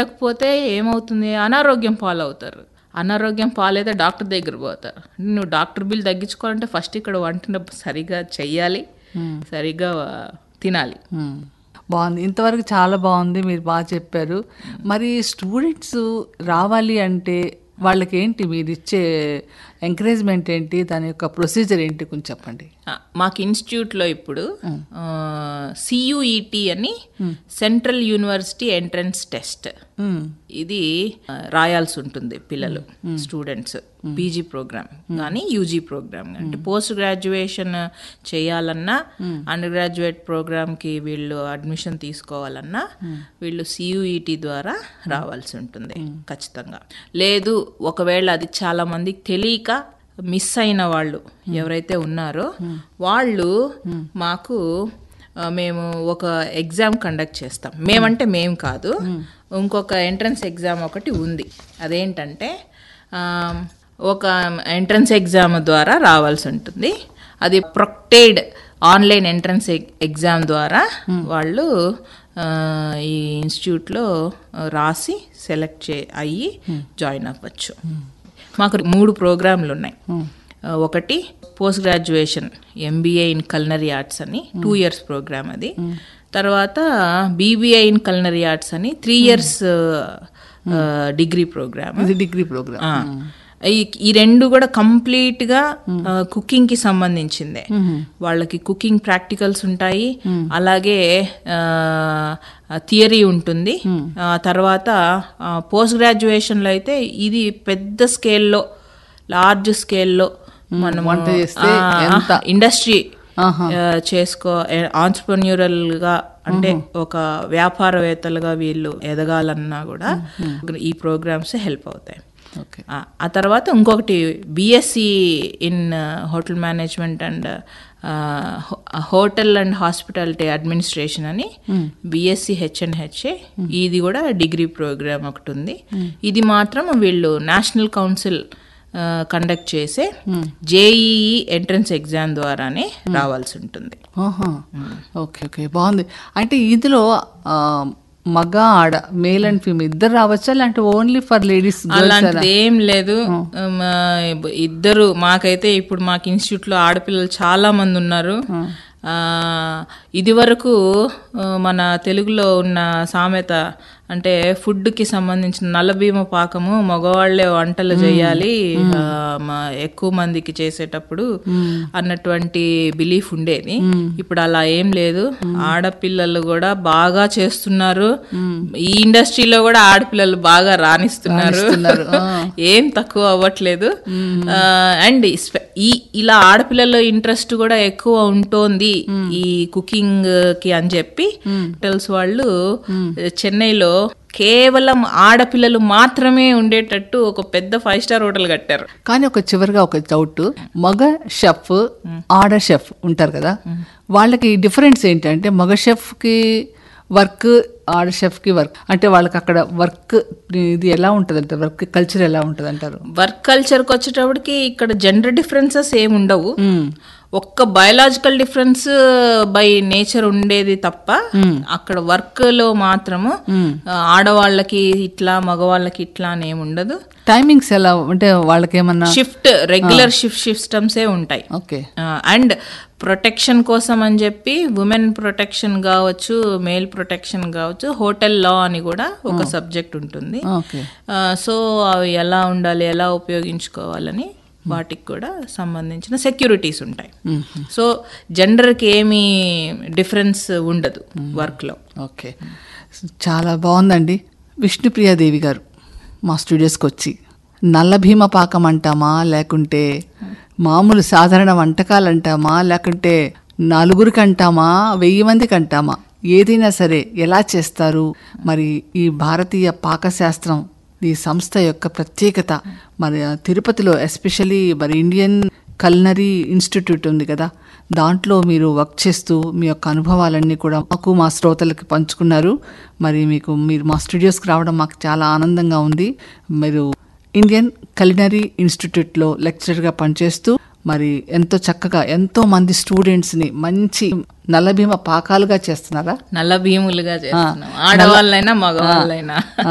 వండకపోతే ఏమవుతుంది అనారోగ్యం పాలవుతారు అనారోగ్యం పాలైతే డాక్టర్ దగ్గర పోతారు నువ్వు డాక్టర్ బిల్ తగ్గించుకోవాలంటే ఫస్ట్ ఇక్కడ వంట సరిగా చెయ్యాలి సరిగా తినాలి మ్మ్. బాగుంది ఇంతవరకు చాలా బాగుంది మీరు బాగా చెప్పారు మరి స్టూడెంట్స్ రావాలి అంటే వాళ్ళకి ఏంటి మీరు ఇచ్చే ఎంకరేజ్మెంట్ ఏంటి దాని యొక్క ప్రొసీజర్ ఏంటి కొంచెం చెప్పండి ఆ, మాకు ఇన్స్టిట్యూట్లో ఇప్పుడు సియుఈటి అని సెంట్రల్ యూనివర్సిటీ ఎంట్రన్స్ టెస్ట్ మ్మ్. ఇది ఆ, రాయాల్సి ఉంటుంది పిల్లలు స్టూడెంట్స్ పీజీ ప్రోగ్రామ్ కానీ యూజీ ప్రోగ్రామ్ అంటే పోస్ట్ గ్రాడ్యుయేషన్ చేయాలన్నా అండర్ గ్రాడ్యుయేట్ ప్రోగ్రామ్కి వీళ్ళు అడ్మిషన్ తీసుకోవాలన్నా వీళ్ళు సియుఈటి ద్వారా రావాల్సి ఉంటుంది ఖచ్చితంగా లేదు ఒకవేళ అది చాలా మందికి తెలియక మిస్ అయిన వాళ్ళు ఎవరైతే ఉన్నారో వాళ్ళు మాకు ఆ, మేము ఒక ఎగ్జామ్ కండక్ట్ చేస్తాం మేమంటే మేము కాదు ఇంకొక ఎంట్రన్స్ ఎగ్జామ్ ఒకటి ఉంది అదేంటంటే ఆ, ఒక ఎంట్రన్స్ ఎగ్జామ్ ద్వారా రావాల్సి ఉంటుంది అది ప్రొక్టెడ్ ఆన్లైన్ ఎంట్రన్స్ ఎగ్జామ్ ద్వారా వాళ్ళు ఆ, ఈ ఇన్స్టిట్యూట్లో రాసి సెలెక్ట్ చే అయ్యి జాయిన్ అవ్వచ్చు మాకు మూడు ప్రోగ్రాంలు ఉన్నాయి ఆ, ఒకటి post graduation MBA in culinary arts అని టూ ఇయర్స్ ప్రోగ్రామ్ అది తర్వాత బీబీఐ ఇన్ కల్నరీ ఆర్ట్స్ అని త్రీ ఇయర్స్ డిగ్రీ ప్రోగ్రామ్ ఇది డిగ్రీ ప్రోగ్రామ్ ఆ. ఈ ఈ రెండు కూడా కంప్లీట్ గా కుకింగ్ కి సంబంధించిందే వాళ్ళకి కుకింగ్ ప్రాక్టికల్స్ ఉంటాయి అలాగే థియరీ ఉంటుంది ఆ తర్వాత పోస్ట్ గ్రాడ్యుయేషన్ లో అయితే ఇది పెద్ద స్కేల్లో లార్జ్ స్కేల్లో మనం వంట చేస్తే ఎంత? ఇండస్ట్రీ ఆహా. చేసుకో ఆంటర్ప్రన్యూరల్ గా అంటే ఒక వ్యాపారవేత్తలుగా వీళ్ళు ఎదగాలన్నా కూడా ఈ ప్రోగ్రామ్స్ హెల్ప్ అవుతాయి ఓకే ఆ ఆ తర్వాత ఇంకొకటి BSc in hotel management and hotel and hospitality administration అని బిఎస్సి హెచ్ఎన్ హెచ్ఏ ఇది కూడా డిగ్రీ ప్రోగ్రామ్ ఒకటి ఉంది ఇది మాత్రం వీళ్ళు నేషనల్ కౌన్సిల్ కండక్ట్ చేసే జేఈఈ ఎంట్రన్స్ ఎగ్జామ్ ద్వారానే రావాల్సి ఉంటుంది ఆహా. ఓకే ఓకే బాగుంది అంటే ఇందులో ఆ, మగ ఆడ మేల్ అండ్ ఫీమేల్ ఇద్దరు రావచ్చా లేదంటే ఓన్లీ ఫర్ లేడీస్ అలాంటిది ఏం లేదు మా ఇద్దరు మాకైతే ఇప్పుడు మాకు ఇన్స్టిట్యూట్ లో ఆడపిల్లలు చాలా మంది ఉన్నారు ఆ, ఇది వరకు ఆ, మన తెలుగులో ఉన్న సామెత అంటే ఫుడ్ కి సంబంధించిన నల్లభీమ పాకము మగవాళ్లే వంటలు చేయాలి ఆ, మా ఎక్కువ మందికి చేసేటప్పుడు అన్నటువంటి బిలీఫ్ ఉండేది ఇప్పుడు అలా ఏం లేదు ఆడపిల్లలు కూడా బాగా చేస్తున్నారు ఈ ఇండస్ట్రీలో కూడా ఆడపిల్లలు బాగా రాణిస్తున్నారు ఏం తక్కువ అవ్వట్లేదు అండ్ ఈ ఇలా ఆడపిల్లల ఇంట్రెస్ట్ కూడా ఎక్కువ ఉంటోంది ఈ కుకింగ్ కి అని చెప్పి హోటల్స్ వాళ్ళు చెన్నైలో కేవలం ఆడపిల్లలు మాత్రమే ఉండేటట్టు ఒక పెద్ద ఫైవ్ స్టార్ హోటల్ కట్టారు కానీ ఒక చివరిగా ఒక డౌట్ మగ షెఫ్ ఆడ షెఫ్ ఉంటారు కదా వాళ్ళకి డిఫరెన్స్ ఏంటంటే మగ షెఫ్కి వర్క్ ఆడ షెఫ్కి వర్క్ అంటే వాళ్ళకి అక్కడ వర్క్ ఇది ఎలా ఉంటుంది అంటారు వర్క్ కల్చర్ ఎలా ఉంటుంది అంటారు వర్క్ కల్చర్కి వచ్చేటప్పటికి ఇక్కడ జెండర్ డిఫరెన్సెస్ ఏమి ఉండవు ఒక్క బయలాజికల్ డిఫరెన్స్ బై నేచర్ ఉండేది తప్ప అక్కడ వర్క్ లో మాత్రము ఆ, ఆడవాళ్ళకి ఇట్లా మగవాళ్ళకి ఇట్లా అని ఏమి ఉండదు టైమింగ్స్ ఎలా అంటే వాళ్ళకి ఏమన్నా షిఫ్ట్ రెగ్యులర్ షిఫ్ట్ సిస్టమ్సే ఉంటాయి ఓకే అండ్ ప్రొటెక్షన్ కోసం అని చెప్పి ఉమెన్ ప్రొటెక్షన్ కావచ్చు మేల్ ప్రొటెక్షన్ కావచ్చు హోటల్ లా అని కూడా ఒక సబ్జెక్ట్ ఉంటుంది ఓకే సో అవి ఎలా ఉండాలి ఎలా ఉపయోగించుకోవాలని వాటికి కూడా సంబంధించిన సెక్యూరిటీస్ ఉంటాయి సో జెండర్కి ఏమీ డిఫరెన్స్ ఉండదు వర్క్లో ఓకే చాలా బాగుందండి విష్ణుప్రియాదేవి గారు మా స్టూడియోస్కి వచ్చి నల్ల భీమ పాకం అంటామా లేకుంటే మామూలు సాధారణ వంటకాలు అంటామా లేకుంటే నలుగురికి అంటామా వెయ్యి మందికి అంటామా ఏదైనా సరే ఎలా చేస్తారు మరి ఈ భారతీయ పాకశాస్త్రం ఈ సంస్థ యొక్క ప్రత్యేకత మరి తిరుపతిలో ఎస్పెషలీ మరి ఇండియన్ కల్నరీ ఇన్స్టిట్యూట్ ఉంది కదా దాంట్లో మీరు వర్క్ చేస్తూ మీ యొక్క అనుభవాలన్నీ కూడా మాకు మా శ్రోతలకి పంచుకున్నారు మరి మీకు మీరు మా స్టూడియోస్కి రావడం మాకు చాలా ఆనందంగా ఉంది మీరు ఇండియన్ కలినరీ ఇన్స్టిట్యూట్లో లెక్చరర్గా పనిచేస్తూ మరి ఎంతో చక్కగా ఎంతో మంది స్టూడెంట్స్ని మంచి నల్లభీమ పాకాలుగా చేస్తున్నారా నల్ల భీములుగా చేస్తున్నాం ఆడవాళ్ళైనా మగవాళ్ళైనా